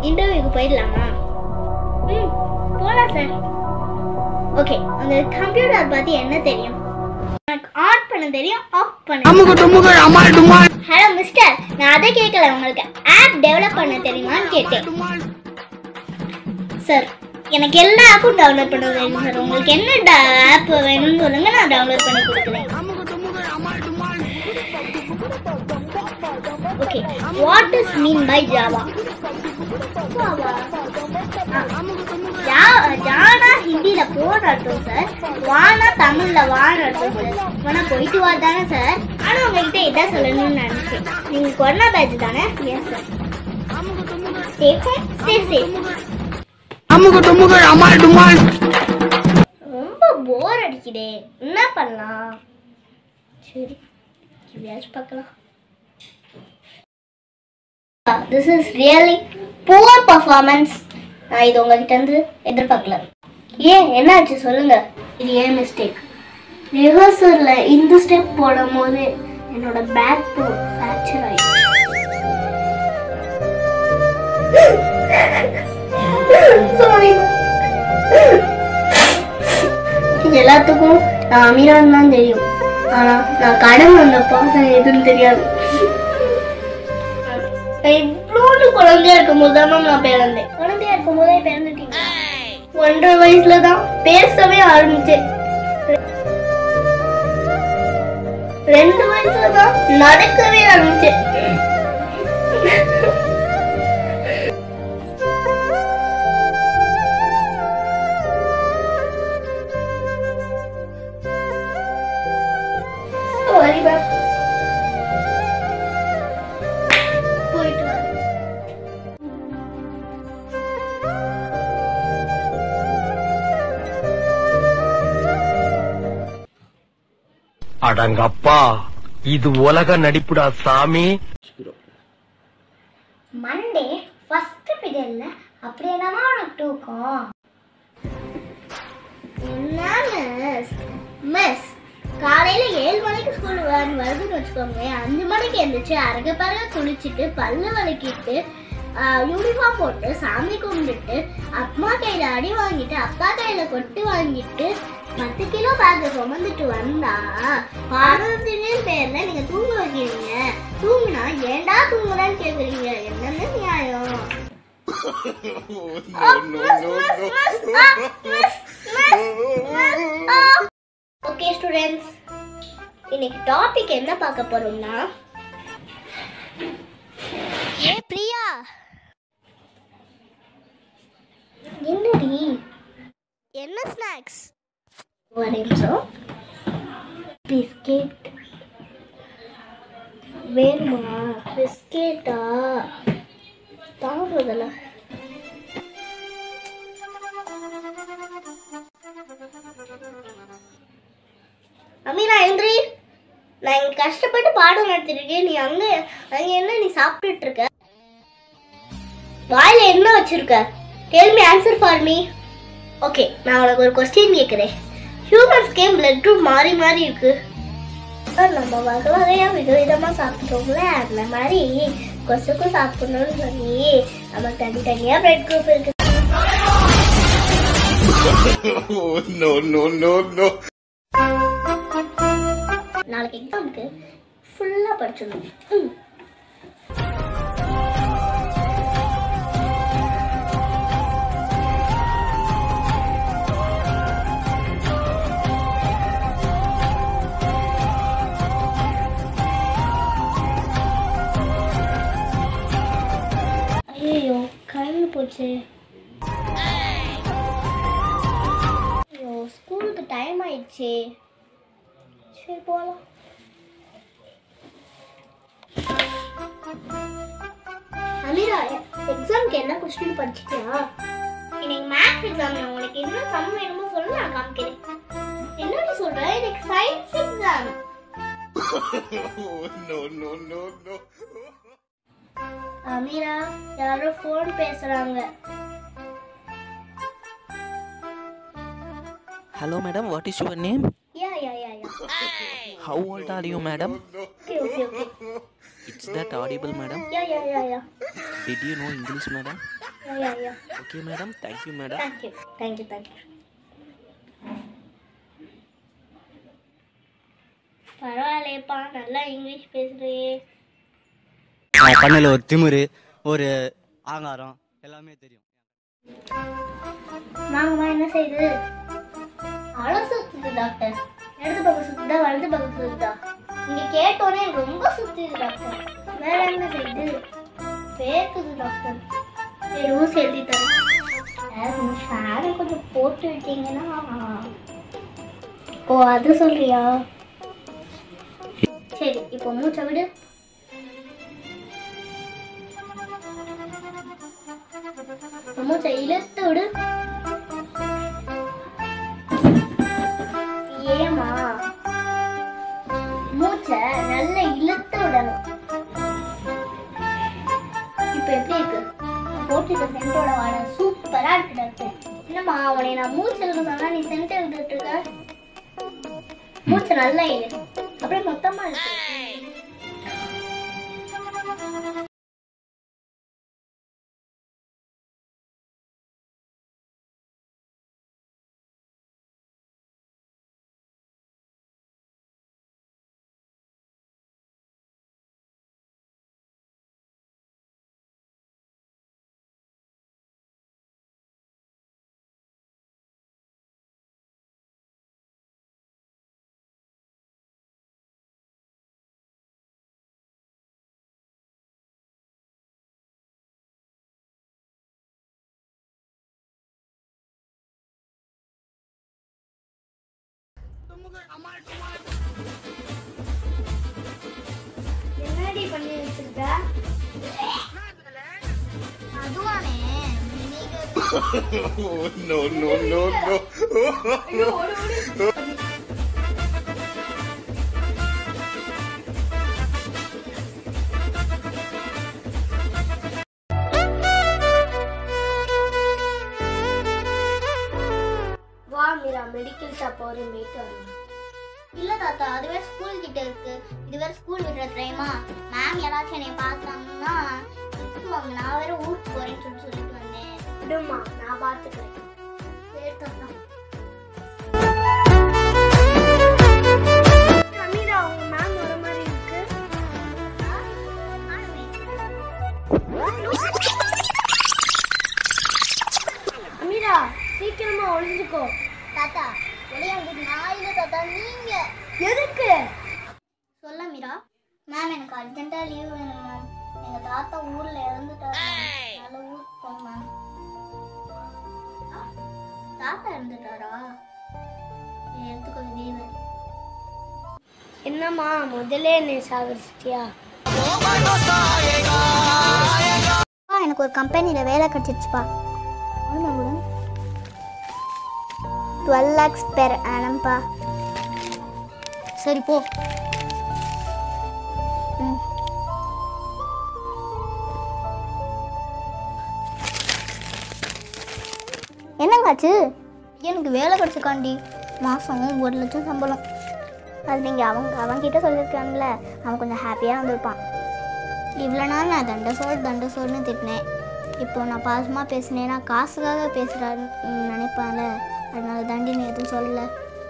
இன்டர்வியூக்கு போயிடலாமா ம் போகலாம் சார் ஓகே அந்த கம்ப்யூட்டர் பற்றி என்ன தெரியும் எனக்கு ஆன் பண்ண தெரியும் ஆஃப் பண்ண அமுக டுமுக அமால் டுமால் ஹலோ மிஸ்டர் நான் அதை கேட்கல உங்களுக்கு ஆப் டெவலப் பண்ண தெரியுமான்னு கேட்டேன் சார் எனக்கு எல்லா ஆப்பும் டவுன்லோட் பண்ண தெரியும் சார் உங்களுக்கு என்ன ஆப் வேணும்னு சொல்லுங்க நான் டவுன்லோட் பண்ணி கொடுக்குறேன் அமுக டுமுக அமால் டுமால் okay what is mean by ஜாவா ஜானா ஹிந்தியில போன அர்த்தம் சார் வானா தமிழ்ல வான அர்த்தம் சார் வானா போயிட்டு வா தானே சார் ஆனா உங்ககிட்ட இதான் சொல்லணும்னு நினைச்சேன் நீங்க கொரோனா பேட்ச் தானே yes sir stay home stay safe அமுக டுமுக அமால் டுமால் ரொம்ப போர் அடிக்குதே என்ன பண்ணலாம் சரி எப்படியாச்சும் பார்க்கலாம் this is really poor performance நான் இது உங்ககிட்ட இருந்து எதிர்பார்க்கல ஏன் என்னாச்சு சொல்லுங்க இது ஏன் மிஸ்டேக் ரிஹர்சலில் இந்த ஸ்டெப் போடும் போது என்னோட பேக் போன் ஃப்ராக்சர் ஆயிடுச்சு சாரி எல்லாத்துக்கும் நான் அமீரான் தான் தெரியும் ஆனா நான் கடன் வந்தப்போ அது எதுவும் தெரியாது நான் இவ்வளோடு குழந்தையா இருக்கும் போது தான் நான் பிறந்தேன் குழந்தையா இருக்கும் போதே பிறந்துட்டீங்க ஒன்றரை வயசுல தான் பேசவே ஆரம்பிச்சேன் ரெண்டு வயசுல தான் நடக்கவே ஆரம்பிச்சேன் சாரி மேம் போயிட்டு வரேன் அடங்கப்பா இது உலக நடிப்புடா சாமி மண்டே ஃபர்ஸ்ட் பீரியட்ல அப்படி என்னமா உனக்கு தூக்கம் என்ன மிஸ் மிஸ் காலையில ஏழு மணிக்கு ஸ்கூல் வேன் வருதுன்னு வச்சுக்கோங்க அஞ்சு மணிக்கு எழுந்திரிச்சு அரக பரக குளிச்சுட்டு பல்லு வலிக்கிட்டு யூனிஃபார்ம் போட்டு சாமி கும்பிட்டு அம்மா கையில அடி வாங்கிட்டு அப்பா கையில கொட்டு வாங்கிட்டு பத்து கிலோ பேக்கை சுமந்துட்டு வந்தா பாரதத்தின் பேர்ல நீங்க தூங்க வைக்கிறீங்க தூங்குனா ஏன்டா தூங்குறேன்னு கேக்குறீங்க என்னன்னு நியாயம் ஓகே ஸ்டூடெண்ட்ஸ் இன்னைக்கு டாபிக் என்ன பார்க்க போறோம்னா ஏ பிரியா என்னடி என்ன ஸ்நாக்ஸ் ஒரு நிமிஷம் பிஸ்கெட் வேணுமா பிஸ்கெட்டா தாங்குதல அமீனா எந்திரி நான் இங்க கஷ்டப்பட்டு பாடம் நடத்திட்டு இருக்கேன் நீ அங்க அங்க என்ன நீ சாப்பிட்டுட்டு இருக்க வாயில என்ன வச்சிருக்க tell me answer for me okay நான் உனக்கு ஒரு கொஸ்டின் கேட்குறேன் ஹியூமன்ஸ்க்கே பிளட் குரூப் மாறி மாறி இருக்கு அதான் நம்ம வகை வகையா விதவிதமா சாப்பிட்றோம்ல அந்த மாதிரி கொசுக்கும் சாப்பிடணும்னு சொல்லி நம்ம தனித்தனியா பிளட் குரூப் இருக்கு no, no, no, no. நாளைக்கு எக்ஸாமுக்கு ஃபுல்லா படிச்சிடணும் ம். ஐயோ கரண்ட் போச்சு ஐயோ ஸ்கூலுக்கு டைம் ஆயிடுச்சு சரி போகலாம் அமீரா எக்ஸாம்க்கு என்ன கொஸ்டின் படிச்சிட்டியா இன்னைக்கு மேத்ஸ் எக்ஸாம் உனக்கு என்ன சம் வேணுமோ சொல்லு நான் காமிக்கிறேன் என்னடி சொல்ற எனக்கு science exam no, no, no, no. Ameera யாரோ ஃபோன் பேசுறாங்க Hello, madam. What is your name? Yeah yeah yeah yeah How old are you, madam? Okay okay okay It's that audible, madam. Yeah yeah yeah yeah Did you know English, madam? ஐயா ஐயா okay madam thank you madam thank you thank you thank you பரவாயில்லையப்பா நல்லா English பேசுறியே கண்ணில் ஒரு திமிரு ஒரு ஆங்காரம் எல்லாமே தெரியும் வாங்கம்மா என்ன செய்யுது அழ சுத்துது டாக்டர் இடது பக்கம் சுத்துதா வலது பக்கம் சுத்துதா நீங்க கேட்டோன்னே எனக்கு ரொம்ப சுத்துது டாக்டர் வேற என்ன செய்யுது பேக்குது டாக்டர் சரி ஊசி எழுதி தரேன் ஃபேனை கொஞ்சம் போட்டு விட்டீங்கன்னா ஓ அது சொல்றியா சரி இப்போ மூச்சை விடு இப்போ மூச்சை இழுத்து விடு ஏமா மூச்சை நல்லா இழுத்து விடணும் இப்ப எப்படி இருக்கு போட்டுட்ட சென்டோட வாட சூப்பரா இருக்கு டாக்டர் என்னம்மா அவனை நான் மூச்சு இழுக்க சொன்னா நீ சென்ட் விட்டுட்டு இருக்க மூச்சு நல்லா இழு அப்படியே மொத்தமா இருக்கு என்னடி பண்ணி வச்சிருக்க அதுவானே Oh, no, no, no, no. வா மீரா மெடிக்கல் ஷாப் ஒரு மீட் வரணும் இல்ல தாத்தா அதுவே ஸ்கூல் கிட்ட இருக்கு இது வேற ஸ்கூல் விடுற டைமா மேம் யாராச்சும் என்னை பார்த்தாங்கன்னா திட்டுவாங்க நான் வேற ஊருக்கு போறேன்னு சொல்லி சொல்லிட்டு வந்தேன் விடுமா நான் பாத்துக்கிறேன் சரி தாத்தா அமீரா உங்க மேம் வர மாதிரி இருக்கு அமீரா சீக்கிரமா ஒளிஞ்சுக்கோ தாத்தா ஒளியாங்க நான் இல்ல தாத்தா நீங்க எதுக்கு சொல்ல மீரா மேம் எனக்கு அர்ஜென்ட்டா லீவ் வேணும் மேம் எங்க தாத்தா ஊர்ல இறந்துட்டாரு அதனால ஊருக்கு போகணும் மேம் தாத்தா இறந்துட்டாரா சரி, எடுத்துக்கோ லீவு என்னம்மா முதல்ல என்னை சாகரிச்சிட்டியா எனக்கு ஒரு கம்பெனியில் வேலை கிடச்சிருச்சுப்பா டுவெல் லேக்ஸ் பெர் ஆனம்பா சரி போ ம். என்னங்காச்சு எனக்கு வேலை கிடச்சிருக்காண்டி மாதம் ஒரு லட்சம் சம்பளம் அது நீங்கள் அவங்க அவன்கிட்ட சொல்லியிருக்கான்ல அவன் கொஞ்சம் ஹாப்பியாக வந்திருப்பான் இவ்வளோ நாள் நான் தண்ட சோறு தண்ட சோறுன்னு திட்டினேன் இப்போ நான் பாசமாக பேசினேன்னா காசுக்காக பேசுகிறான்னு நினைப்பான்ல அதனால தாண்டி நீ எதுவும் சொல்லல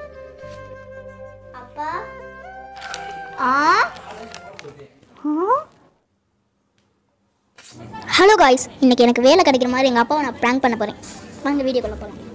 அப்பா ஆ ஹலோ காய்ஸ் இன்னைக்கு எனக்கு வேலை கிடைக்கிற மாதிரி எங்கள் அப்பாவை நான் ப்ராங்க் பண்ண போகிறேன் வாங்க வீடியோக்குள்ளே போகலாம்